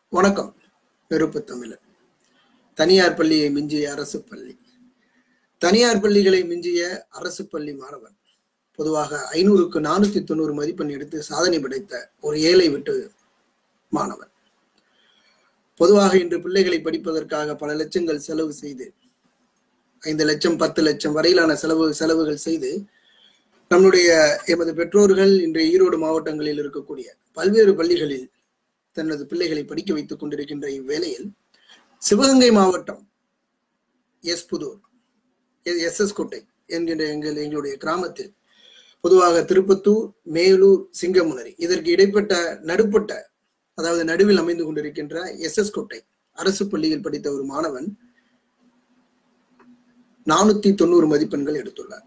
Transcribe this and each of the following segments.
வணக்கம் நெருப்பு தமிழர் தனியார் பள்ளியை மிஞ்சிய அரசு பள்ளி தனியார் பள்ளிகளை மிஞ்சிய அரசு பள்ளி மாணவன் பொதுவாக ஐநூறுக்கு நானூத்தி தொண்ணூறு மதிப்பெண் எடுத்து சாதனை படைத்த ஒரு ஏழை விட்டு மாணவன் பொதுவாக இன்று பிள்ளைகளை படிப்பதற்காக பல லட்சங்கள் செலவு செய்து ஐந்து லட்சம் பத்து லட்சம் வரையிலான செலவு செலவுகள் செய்து நம்முடைய எமது பெற்றோர்கள் இன்றைய ஈரோடு மாவட்டங்களில் இருக்கக்கூடிய பல்வேறு பள்ளிகளில் தனது பிள்ளைகளை படிக்க வைத்துக் கொண்டிருக்கின்ற இவ்வேளையில் சிவகங்கை மாவட்டம் எஸ் புதூர் எஸ் எஸ் கோட்டை என்கின்ற எங்கள் எங்களுடைய கிராமத்தில் பொதுவாக திருப்பத்தூர் மேலூர் சிங்கமுனரி இதற்கு இடைப்பட்ட நடுப்பட்ட அதாவது நடுவில் அமைந்து கொண்டிருக்கின்ற எஸ் எஸ் கோட்டை அரசு பள்ளியில் படித்த ஒரு மாணவன் நானூத்தி தொண்ணூறு மதிப்பெண்கள் எடுத்துள்ளார்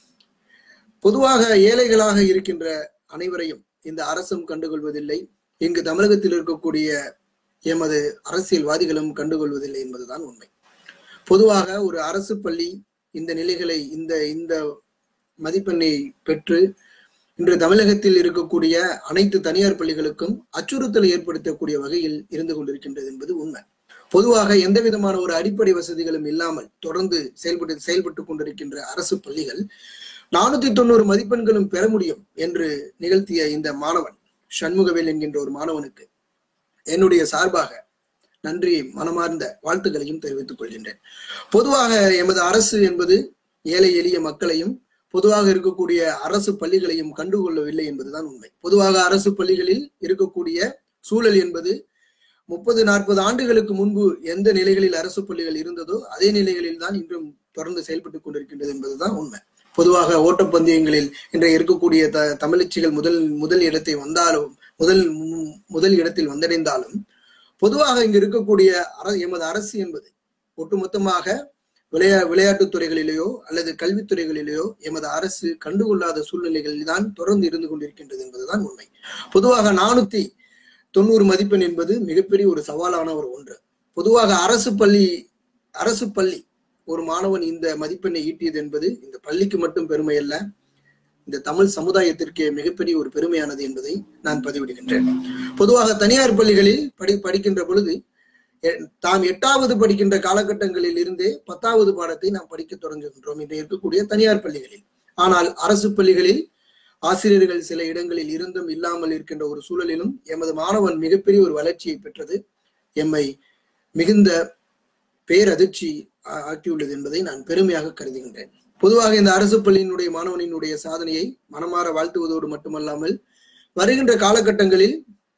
பொதுவாக ஏழைகளாக இருக்கின்ற அனைவரையும் இந்த அரசும் கண்டுகொள்வதில்லை இங்கு தமிழகத்தில் இருக்கக்கூடிய எமது அரசியல்வாதிகளும் கண்டுகொள்வதில்லை என்பதுதான் உண்மை பொதுவாக ஒரு அரசு பள்ளி இந்த நிலைகளை இந்த இந்த மதிப்பெண்ணை பெற்று இன்று தமிழகத்தில் இருக்கக்கூடிய அனைத்து தனியார் பள்ளிகளுக்கும் அச்சுறுத்தலை ஏற்படுத்தக்கூடிய வகையில் இருந்து கொண்டிருக்கின்றது என்பது உண்மை பொதுவாக எந்த விதமான ஒரு அடிப்படை வசதிகளும் இல்லாமல் தொடர்ந்து செயல்பட்டு செயல்பட்டு கொண்டிருக்கின்ற அரசு பள்ளிகள் நானூத்தி தொண்ணூறு மதிப்பெண்களும் பெற முடியும் என்று நிகழ்த்திய இந்த மாணவன் சண்முகவேல் என்கின்ற ஒரு மாணவனுக்கு என்னுடைய சார்பாக நன்றி மனமார்ந்த வாழ்த்துக்களையும் தெரிவித்துக் கொள்கின்றேன் பொதுவாக எமது அரசு என்பது ஏழை எளிய மக்களையும் பொதுவாக இருக்கக்கூடிய அரசு பள்ளிகளையும் கண்டுகொள்ளவில்லை என்பதுதான் உண்மை பொதுவாக அரசு பள்ளிகளில் இருக்கக்கூடிய சூழல் என்பது முப்பது நாற்பது ஆண்டுகளுக்கு முன்பு எந்த நிலைகளில் அரசு பள்ளிகள் இருந்ததோ அதே நிலைகளில் தான் இன்றும் தொடர்ந்து செயல்பட்டுக் கொண்டிருக்கின்றது என்பதுதான் உண்மை பொதுவாக ஓட்டப்பந்தயங்களில் இன்றைய இருக்கக்கூடிய த தமிழச்சிகள் முதல் முதல் இடத்தை வந்தாலும் முதல் முதல் இடத்தில் வந்தடைந்தாலும் பொதுவாக இங்கு இருக்கக்கூடிய அர எமது அரசு என்பது ஒட்டுமொத்தமாக விளையா விளையாட்டுத் துறைகளிலேயோ அல்லது கல்வித்துறைகளிலேயோ எமது அரசு கண்டுகொள்ளாத சூழ்நிலைகளில் தான் தொடர்ந்து இருந்து கொண்டிருக்கின்றது என்பதுதான் உண்மை பொதுவாக நானூத்தி தொண்ணூறு மதிப்பெண் என்பது மிகப்பெரிய ஒரு சவாலான ஒரு ஒன்று பொதுவாக அரசு பள்ளி அரசு பள்ளி ஒரு மாணவன் இந்த மதிப்பெண்ணை ஈட்டியது என்பது இந்த பள்ளிக்கு மட்டும் பெருமை அல்ல இந்த தமிழ் சமுதாயத்திற்கே மிகப்பெரிய ஒரு பெருமையானது என்பதை நான் பதிவிடுகின்றேன் பொதுவாக தனியார் பள்ளிகளில் படி படிக்கின்ற பொழுது தாம் எட்டாவது படிக்கின்ற காலகட்டங்களில் இருந்தே பத்தாவது பாடத்தை நாம் படிக்க தொடங்குகின்றோம் இன்று இருக்கக்கூடிய தனியார் பள்ளிகளில் ஆனால் அரசு பள்ளிகளில் ஆசிரியர்கள் சில இடங்களில் இருந்தும் இல்லாமல் இருக்கின்ற ஒரு சூழலிலும் எமது மாணவன் மிகப்பெரிய ஒரு வளர்ச்சியை பெற்றது எம்மை மிகுந்த பேரதிர்ச்சி ஆக்கியுள்ளது என்பதை நான் பெருமையாக கருதுகின்றேன் பொதுவாக இந்த அரசு பள்ளியினுடைய மாணவனினுடைய சாதனையை மனமாற வாழ்த்துவதோடு மட்டுமல்லாமல் வருகின்ற காலகட்டங்களில்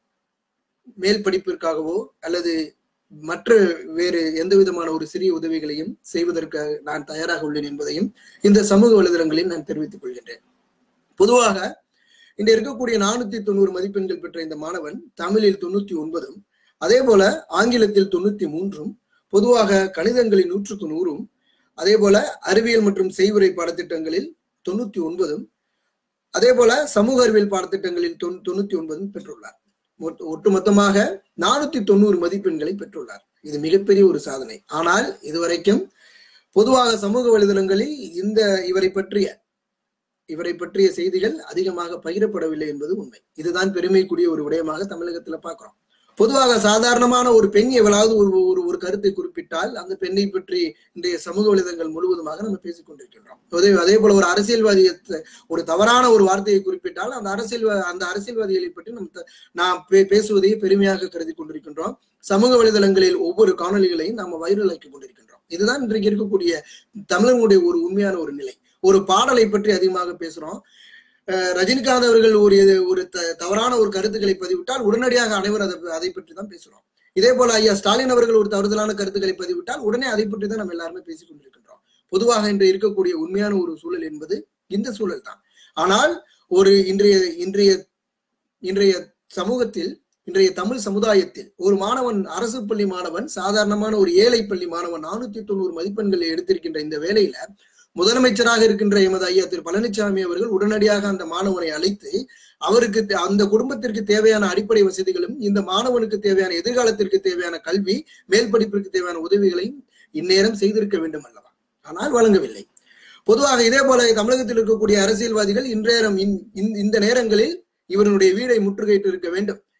மேல் படிப்பிற்காகவோ அல்லது மற்ற வேறு எந்த விதமான ஒரு சிறிய உதவிகளையும் செய்வதற்கு நான் தயாராக உள்ளேன் என்பதையும் இந்த சமூக வலைதளங்களில் நான் தெரிவித்துக் கொள்கின்றேன் பொதுவாக இன்று இருக்கக்கூடிய நானூத்தி தொண்ணூறு மதிப்பெண்கள் பெற்ற இந்த மாணவன் தமிழில் தொண்ணூத்தி ஒன்பதும் அதே போல ஆங்கிலத்தில் தொண்ணூத்தி மூன்றும் பொதுவாக கணிதங்களில் நூற்றுக்கு நூறும் அதே போல அறிவியல் மற்றும் செய்வுரை பாடத்திட்டங்களில் தொண்ணூத்தி ஒன்பதும் அதே போல சமூக அறிவியல் பாடத்திட்டங்களில் தொண்ணூத்தி ஒன்பதும் பெற்றுள்ளார் ஒட்டுமொத்தமாக நானூத்தி தொண்ணூறு மதிப்பெண்களை பெற்றுள்ளார் இது மிகப்பெரிய ஒரு சாதனை ஆனால் இதுவரைக்கும் பொதுவாக சமூக வலைதளங்களில் இந்த இவரை பற்றிய இவரை பற்றிய செய்திகள் அதிகமாக பகிரப்படவில்லை என்பது உண்மை இதுதான் பெருமைக்குரிய ஒரு விடயமாக தமிழகத்துல பாக்குறோம் பொதுவாக சாதாரணமான ஒரு பெண் எவ்வளவு ஒரு ஒரு ஒரு கருத்தை குறிப்பிட்டால் அந்த பெண்ணை பற்றி இன்றைய சமூக வலைதளங்கள் முழுவதுமாக நம்ம பேசிக் கொண்டிருக்கின்றோம் அதே அதே போல ஒரு அரசியல்வாதியை ஒரு தவறான ஒரு வார்த்தையை குறிப்பிட்டால் அந்த அரசியல் அந்த அரசியல்வாதிகளை பற்றி நம்ம நாம் பேசுவதையே பெருமையாக கருதி கொண்டிருக்கின்றோம் சமூக வலைதளங்களில் ஒவ்வொரு காணொலிகளையும் நாம வைரலாக்கி கொண்டிருக்கின்றோம் இதுதான் இன்றைக்கு இருக்கக்கூடிய தமிழர்களுடைய ஒரு உண்மையான ஒரு நிலை ஒரு பாடலை பற்றி அதிகமாக பேசுறோம் ரஜினிகாந்த் அவர்கள் ஒரு ஒரு தவறான ஒரு கருத்துக்களை பதிவிட்டால் உடனடியாக அனைவரும் அதை அதை பற்றி தான் பேசுறோம் இதே போல ஐயா ஸ்டாலின் அவர்கள் ஒரு தவறுதலான கருத்துக்களை பதிவிட்டால் உடனே அதை பற்றி தான் நம்ம எல்லாருமே பேசிக் கொண்டிருக்கின்றோம் பொதுவாக இன்று இருக்கக்கூடிய உண்மையான ஒரு சூழல் என்பது இந்த சூழல் தான் ஆனால் ஒரு இன்றைய இன்றைய இன்றைய சமூகத்தில் இன்றைய தமிழ் சமுதாயத்தில் ஒரு மாணவன் அரசு பள்ளி மாணவன் சாதாரணமான ஒரு ஏழை பள்ளி மாணவன் நானூத்தி தொண்ணூறு மதிப்பெண்களை எடுத்திருக்கின்ற இந்த வேலையில முதலமைச்சராக இருக்கின்ற எமது ஐயா திரு பழனிசாமி அவர்கள் உடனடியாக அந்த மாணவனை அழைத்து அவருக்கு அந்த குடும்பத்திற்கு தேவையான அடிப்படை வசதிகளும் இந்த மாணவனுக்கு தேவையான எதிர்காலத்திற்கு தேவையான கல்வி மேல் படிப்பிற்கு தேவையான உதவிகளையும் இந்நேரம் செய்திருக்க வேண்டும் அல்லவா ஆனால் வழங்கவில்லை பொதுவாக இதே போல தமிழகத்தில் இருக்கக்கூடிய அரசியல்வாதிகள் இன்றேரம் இந்த நேரங்களில் இவருடைய வீடை முற்றுகையிட்டு இருக்க வேண்டும்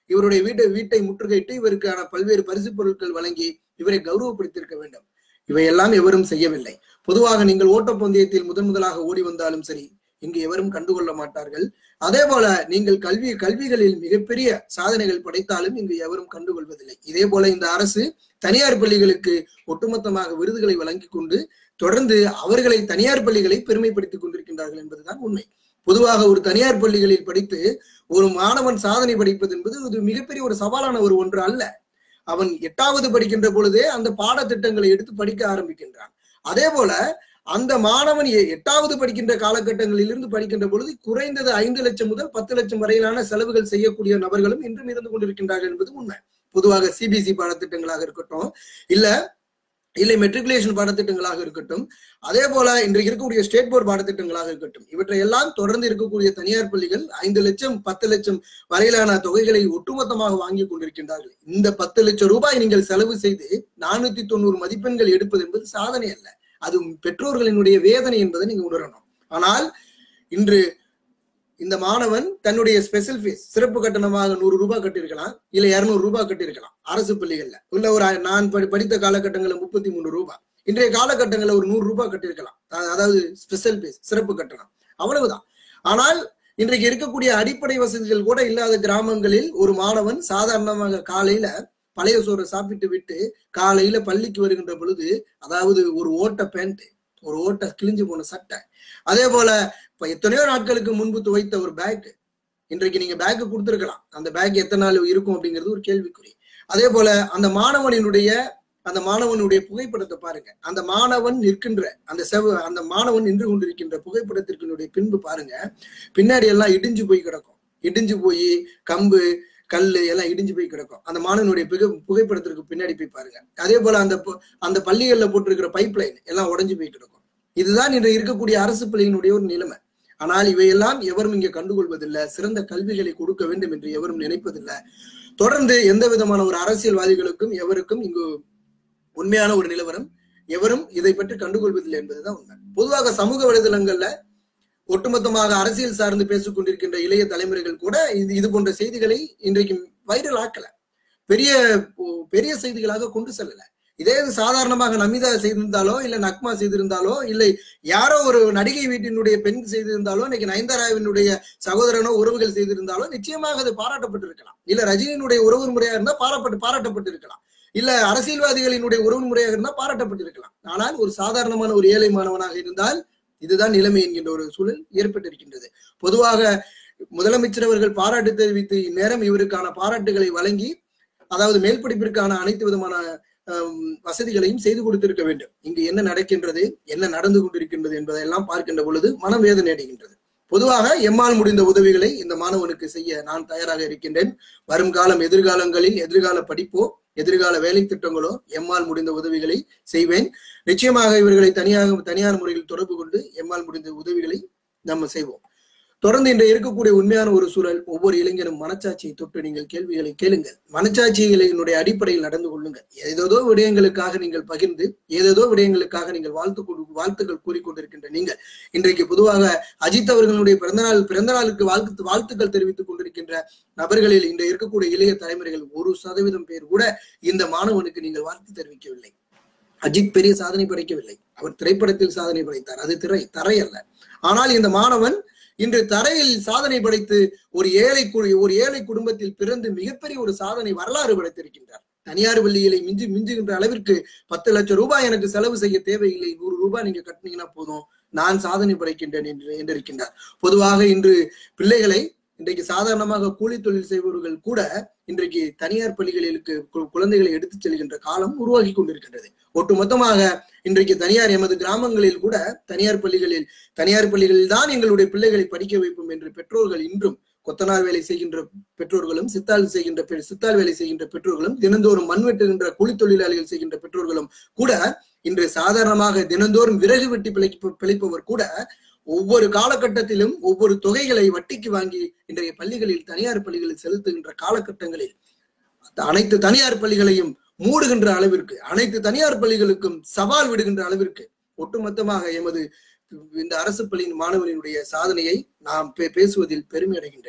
இவருடைய வீட்டை வீட்டை முற்றுகையிட்டு இவருக்கான பல்வேறு பரிசு பொருட்கள் வழங்கி இவரை கௌரவப்படுத்தியிருக்க வேண்டும் இவையெல்லாம் எவரும் செய்யவில்லை பொதுவாக நீங்கள் ஓட்டப்பந்தயத்தில் முதன் முதலாக ஓடி வந்தாலும் சரி இங்கு எவரும் கண்டுகொள்ள மாட்டார்கள் அதே போல நீங்கள் கல்வி கல்விகளில் மிகப்பெரிய சாதனைகள் படைத்தாலும் இங்கு எவரும் கண்டுகொள்வதில்லை இதே போல இந்த அரசு தனியார் பள்ளிகளுக்கு ஒட்டுமொத்தமாக விருதுகளை வழங்கி கொண்டு தொடர்ந்து அவர்களை தனியார் பள்ளிகளை பெருமைப்படுத்திக் கொண்டிருக்கின்றார்கள் என்பதுதான் உண்மை பொதுவாக ஒரு தனியார் பள்ளிகளில் படித்து ஒரு மாணவன் சாதனை படிப்பது என்பது இது மிகப்பெரிய ஒரு சவாலான ஒரு ஒன்று அல்ல அவன் எட்டாவது படிக்கின்ற பொழுதே அந்த பாடத்திட்டங்களை எடுத்து படிக்க ஆரம்பிக்கின்றான் அதே போல அந்த மாணவன் எட்டாவது படிக்கின்ற காலகட்டங்களில் இருந்து படிக்கின்ற பொழுது குறைந்தது ஐந்து லட்சம் முதல் பத்து லட்சம் வரையிலான செலவுகள் செய்யக்கூடிய நபர்களும் இன்றும் இருந்து கொண்டிருக்கின்றார்கள் என்பது உண்மை பொதுவாக சிபிஎஸ்இ பாடத்திட்டங்களாக இருக்கட்டும் இல்ல இல்லை மெட்ரிகுலேஷன் பாடத்திட்டங்களாக இருக்கட்டும் அதே போல இன்றைக்கு இருக்கக்கூடிய ஸ்டேட் போர்டு பாடத்திட்டங்களாக இருக்கட்டும் இவற்றை எல்லாம் தொடர்ந்து இருக்கக்கூடிய தனியார் பள்ளிகள் ஐந்து லட்சம் பத்து லட்சம் வரையிலான தொகைகளை ஒட்டுமொத்தமாக வாங்கி கொண்டிருக்கின்றார்கள் இந்த பத்து லட்சம் ரூபாய் நீங்கள் செலவு செய்து நானூத்தி தொண்ணூறு மதிப்பெண்கள் எடுப்பது என்பது சாதனை அல்ல அது பெற்றோர்களினுடைய வேதனை என்பதை நீங்க உணரணும் ஆனால் இன்று இந்த மாணவன் தன்னுடைய ஸ்பெஷல் ஃபீஸ் சிறப்பு கட்டணமாக நூறு ரூபாய் கட்டியிருக்கலாம் இல்ல இருநூறு ரூபாய் கட்டியிருக்கலாம் அரசு பள்ளிகள்ல உள்ள ஒரு நான் படித்த காலகட்டங்களில் முப்பத்தி மூணு ரூபாய் இன்றைய காலகட்டங்களில் ஒரு நூறு ரூபாய் கட்டியிருக்கலாம் அதாவது ஸ்பெஷல் ஃபீஸ் சிறப்பு கட்டணம் அவ்வளவுதான் ஆனால் இன்றைக்கு இருக்கக்கூடிய அடிப்படை வசதிகள் கூட இல்லாத கிராமங்களில் ஒரு மாணவன் சாதாரணமாக காலையில பழைய சோறை சாப்பிட்டு விட்டு காலையில பள்ளிக்கு வருகின்ற பொழுது அதாவது ஒரு ஓட்ட பேண்ட் ஒரு ஓட்ட கிழிஞ்சு போன சட்டை அதே போல இப்ப எத்தனையோ நாட்களுக்கு முன்பு துவைத்த ஒரு பேக் இன்றைக்கு நீங்க பேக் கொடுத்துருக்கலாம் அந்த பேக் எத்தனை நாள் இருக்கும் அப்படிங்கிறது ஒரு கேள்விக்குறி அதே போல அந்த மாணவனினுடைய அந்த மாணவனுடைய புகைப்படத்தை பாருங்க அந்த மாணவன் நிற்கின்ற அந்த செவ அந்த மாணவன் நின்று கொண்டிருக்கின்ற புகைப்படத்திற்கினுடைய பின்பு பாருங்க பின்னாடி எல்லாம் இடிஞ்சு போய் கிடக்கும் இடிஞ்சு போய் கம்பு கல்லு எல்லாம் இடிஞ்சு போய் கிடக்கும் அந்த மாணவனுடைய புகை புகைப்படத்திற்கு பின்னாடி போய் பாருங்க அதே போல அந்த அந்த பள்ளிகள்ல போட்டிருக்கிற பைப் லைன் எல்லாம் உடஞ்சு போய் கிடக்கும் இதுதான் இன்று இருக்கக்கூடிய அரசு பள்ளியினுடைய ஒரு நிலைமை ஆனால் இவையெல்லாம் எவரும் இங்கே கண்டுகொள்வதில்லை சிறந்த கல்விகளை கொடுக்க வேண்டும் என்று எவரும் நினைப்பதில்லை தொடர்ந்து எந்த விதமான ஒரு அரசியல்வாதிகளுக்கும் எவருக்கும் இங்கு உண்மையான ஒரு நிலவரம் எவரும் இதை பற்றி கண்டுகொள்வதில்லை என்பதுதான் உண்மை பொதுவாக சமூக வலைதளங்கள்ல ஒட்டுமொத்தமாக அரசியல் சார்ந்து பேசிக் கொண்டிருக்கின்ற இளைய தலைமுறைகள் கூட இது இது போன்ற செய்திகளை இன்றைக்கு வைரல் ஆக்கல பெரிய பெரிய செய்திகளாக கொண்டு செல்லல இதே இது சாதாரணமாக நமிதா செய்திருந்தாலோ இல்ல நக்மா செய்திருந்தாலோ இல்லை யாரோ ஒரு நடிகை வீட்டினுடைய பெண் செய்திருந்தாலோ இன்னைக்கு நயன்தாராவினுடைய சகோதரனோ உறவுகள் செய்திருந்தாலோ நிச்சயமாக அது பாராட்டப்பட்டிருக்கலாம் இல்ல ரஜினியினுடைய உறவு முறையா இருந்தா பாராட்டப்பட்டு பாராட்டப்பட்டிருக்கலாம் இல்ல அரசியல்வாதிகளினுடைய உறவு முறையாக இருந்தா பாராட்டப்பட்டிருக்கலாம் ஆனால் ஒரு சாதாரணமான ஒரு ஏழை மாணவனாக இருந்தால் இதுதான் நிலைமை என்கின்ற ஒரு சூழல் ஏற்பட்டிருக்கின்றது பொதுவாக முதலமைச்சர் அவர்கள் பாராட்டு தெரிவித்து இந்நேரம் இவருக்கான பாராட்டுகளை வழங்கி அதாவது மேல் படிப்பிற்கான அனைத்து விதமான வசதிகளையும் செய்து கொடுத்திருக்க வேண்டும் இங்கு என்ன நடக்கின்றது என்ன நடந்து கொண்டிருக்கின்றது என்பதையெல்லாம் பார்க்கின்ற பொழுது மனம் வேதனை அடைகின்றது பொதுவாக எம்மால் முடிந்த உதவிகளை இந்த மாணவனுக்கு செய்ய நான் தயாராக இருக்கின்றேன் வரும் காலம் எதிர்காலங்களில் எதிர்கால படிப்போ எதிர்கால வேலை திட்டங்களோ எம்மால் முடிந்த உதவிகளை செய்வேன் நிச்சயமாக இவர்களை தனியாக தனியார் முறையில் தொடர்பு கொண்டு எம்மால் முடிந்த உதவிகளை நம்ம செய்வோம் தொடர்ந்து இன்று இருக்கக்கூடிய உண்மையான ஒரு சூழல் ஒவ்வொரு இளைஞரும் மனச்சாட்சியை தொட்டு நீங்கள் கேள்விகளை கேளுங்கள் மனச்சாட்சிகளினுடைய அடிப்படையில் நடந்து கொள்ளுங்கள் ஏதேதோ விடயங்களுக்காக நீங்கள் பகிர்ந்து ஏதேதோ விடயங்களுக்காக நீங்கள் வாழ்த்து வாழ்த்துக்கள் கூறிக்கொண்டிருக்கின்ற நீங்கள் இன்றைக்கு பொதுவாக அஜித் அவர்களுடைய பிறந்தநாள் பிறந்த நாளுக்கு வாழ்த்து வாழ்த்துக்கள் தெரிவித்துக் கொண்டிருக்கின்ற நபர்களில் இன்று இருக்கக்கூடிய இளைய தலைமுறைகள் ஒரு சதவீதம் பேர் கூட இந்த மாணவனுக்கு நீங்கள் வாழ்த்து தெரிவிக்கவில்லை அஜித் பெரிய சாதனை படைக்கவில்லை அவர் திரைப்படத்தில் சாதனை படைத்தார் அது திரை தரை அல்ல ஆனால் இந்த மாணவன் இன்று தரையில் சாதனை படைத்து ஒரு ஏழை ஒரு ஏழை குடும்பத்தில் பிறந்து மிகப்பெரிய ஒரு சாதனை வரலாறு படைத்திருக்கின்றார் தனியார் பள்ளிகளை மிஞ்சி மிஞ்சுகின்ற அளவிற்கு பத்து லட்சம் ரூபாய் எனக்கு செலவு செய்ய தேவையில்லை நூறு ரூபாய் நீங்க கட்டினீங்கன்னா போதும் நான் சாதனை படைக்கின்றேன் என்று என்றிருக்கின்றார் பொதுவாக இன்று பிள்ளைகளை இன்றைக்கு சாதாரணமாக கூலி தொழில் செய்பவர்கள் கூட இன்றைக்கு தனியார் பள்ளிகளுக்கு குழந்தைகளை எடுத்துச் செல்கின்ற காலம் உருவாகி கொண்டிருக்கின்றது ஒட்டுமொத்தமாக இன்றைக்கு தனியார் எமது கிராமங்களில் கூட தனியார் பள்ளிகளில் தனியார் பள்ளிகளில் தான் எங்களுடைய பிள்ளைகளை படிக்க வைப்போம் என்று பெற்றோர்கள் இன்றும் கொத்தனார் வேலை செய்கின்ற பெற்றோர்களும் சித்தாள் செய்கின்ற சித்தாள் வேலை செய்கின்ற பெற்றோர்களும் தினந்தோறும் மண் வெட்டுகின்ற கூலி தொழிலாளிகள் செய்கின்ற பெற்றோர்களும் கூட இன்று சாதாரணமாக தினந்தோறும் விறகு வெட்டி பிழைப்பு பிழைப்பவர் கூட ஒவ்வொரு காலகட்டத்திலும் ஒவ்வொரு தொகைகளை வட்டிக்கு வாங்கி இன்றைய பள்ளிகளில் தனியார் பள்ளிகளில் செலுத்துகின்ற காலகட்டங்களில் அனைத்து தனியார் பள்ளிகளையும் மூடுகின்ற அளவிற்கு அனைத்து தனியார் பள்ளிகளுக்கும் சவால் விடுகின்ற அளவிற்கு ஒட்டுமொத்தமாக எமது இந்த அரசு பள்ளியின் மாணவர்களுடைய சாதனையை நாம் பேசுவதில் பெருமை அடைகின்றேன்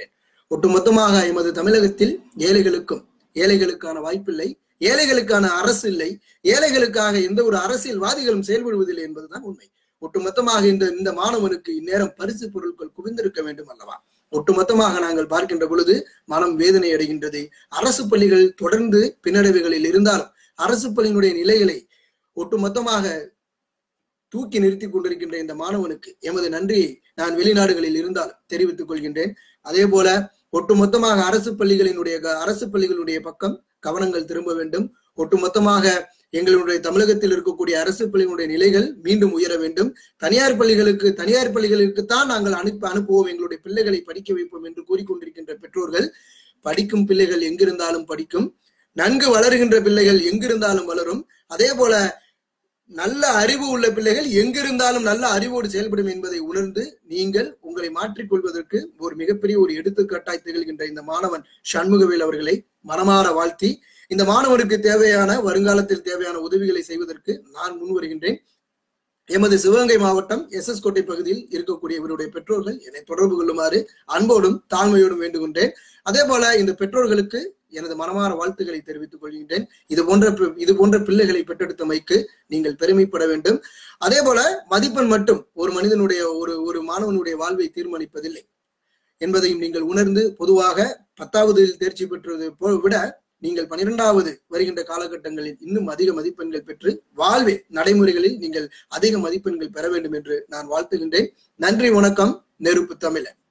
ஒட்டுமொத்தமாக எமது தமிழகத்தில் ஏழைகளுக்கும் ஏழைகளுக்கான வாய்ப்பில்லை ஏழைகளுக்கான அரசு இல்லை ஏழைகளுக்காக எந்த ஒரு அரசியல்வாதிகளும் செயல்படுவதில்லை என்பதுதான் உண்மை ஒட்டுமொத்தமாக இந்த இந்த மாணவனுக்கு இந்நேரம் பரிசு பொருட்கள் குவிந்திருக்க வேண்டும் அல்லவா ஒட்டுமொத்தமாக நாங்கள் பார்க்கின்ற பொழுது மனம் வேதனை அடைகின்றது அரசு பள்ளிகள் தொடர்ந்து பின்னடைவுகளில் இருந்தாலும் அரசு பள்ளியினுடைய நிலைகளை ஒட்டுமொத்தமாக தூக்கி நிறுத்தி கொண்டிருக்கின்ற இந்த மாணவனுக்கு எமது நன்றியை நான் வெளிநாடுகளில் இருந்தால் தெரிவித்துக் கொள்கின்றேன் அதே போல ஒட்டுமொத்தமாக அரசு பள்ளிகளினுடைய அரசு பள்ளிகளுடைய பக்கம் கவனங்கள் திரும்ப வேண்டும் ஒட்டுமொத்தமாக எங்களுடைய தமிழகத்தில் இருக்கக்கூடிய அரசு பள்ளிகளுடைய நிலைகள் மீண்டும் உயர வேண்டும் தனியார் பள்ளிகளுக்கு தனியார் பள்ளிகளுக்கு தான் நாங்கள் அனுப்ப அனுப்புவோம் எங்களுடைய பிள்ளைகளை படிக்க வைப்போம் என்று கூறிக்கொண்டிருக்கின்ற பெற்றோர்கள் படிக்கும் பிள்ளைகள் எங்கிருந்தாலும் படிக்கும் நன்கு வளருகின்ற பிள்ளைகள் எங்கிருந்தாலும் வளரும் அதே போல நல்ல அறிவு உள்ள பிள்ளைகள் எங்கிருந்தாலும் நல்ல அறிவோடு செயல்படும் என்பதை உணர்ந்து நீங்கள் உங்களை மாற்றிக்கொள்வதற்கு ஒரு மிகப்பெரிய ஒரு எடுத்துக்காட்டாய் திகழ்கின்ற இந்த மாணவன் சண்முகவேல் அவர்களை மனமாற வாழ்த்தி இந்த மாணவனுக்கு தேவையான வருங்காலத்தில் தேவையான உதவிகளை செய்வதற்கு நான் முன் வருகின்றேன் எமது சிவகங்கை மாவட்டம் எஸ் எஸ் கோட்டை பகுதியில் இருக்கக்கூடிய இவருடைய பெற்றோர்கள் என்னை தொடர்பு கொள்ளுமாறு அன்போடும் தாழ்மையோடும் வேண்டுகின்றேன் அதே போல இந்த பெற்றோர்களுக்கு எனது மனமாற வாழ்த்துக்களை தெரிவித்துக் கொள்கின்றேன் இது போன்ற இது போன்ற பிள்ளைகளை பெற்றெடுத்தமைக்கு நீங்கள் பெருமைப்பட வேண்டும் அதே போல மதிப்பெண் மட்டும் ஒரு மனிதனுடைய ஒரு ஒரு மாணவனுடைய வாழ்வை தீர்மானிப்பதில்லை என்பதையும் நீங்கள் உணர்ந்து பொதுவாக பத்தாவதில் தேர்ச்சி பெற்றது விட நீங்கள் பனிரெண்டாவது வருகின்ற காலகட்டங்களில் இன்னும் அதிக மதிப்பெண்கள் பெற்று வாழ்வில் நடைமுறைகளில் நீங்கள் அதிக மதிப்பெண்கள் பெற வேண்டும் என்று நான் வாழ்த்துகின்றேன் நன்றி வணக்கம் நெருப்பு தமிழன்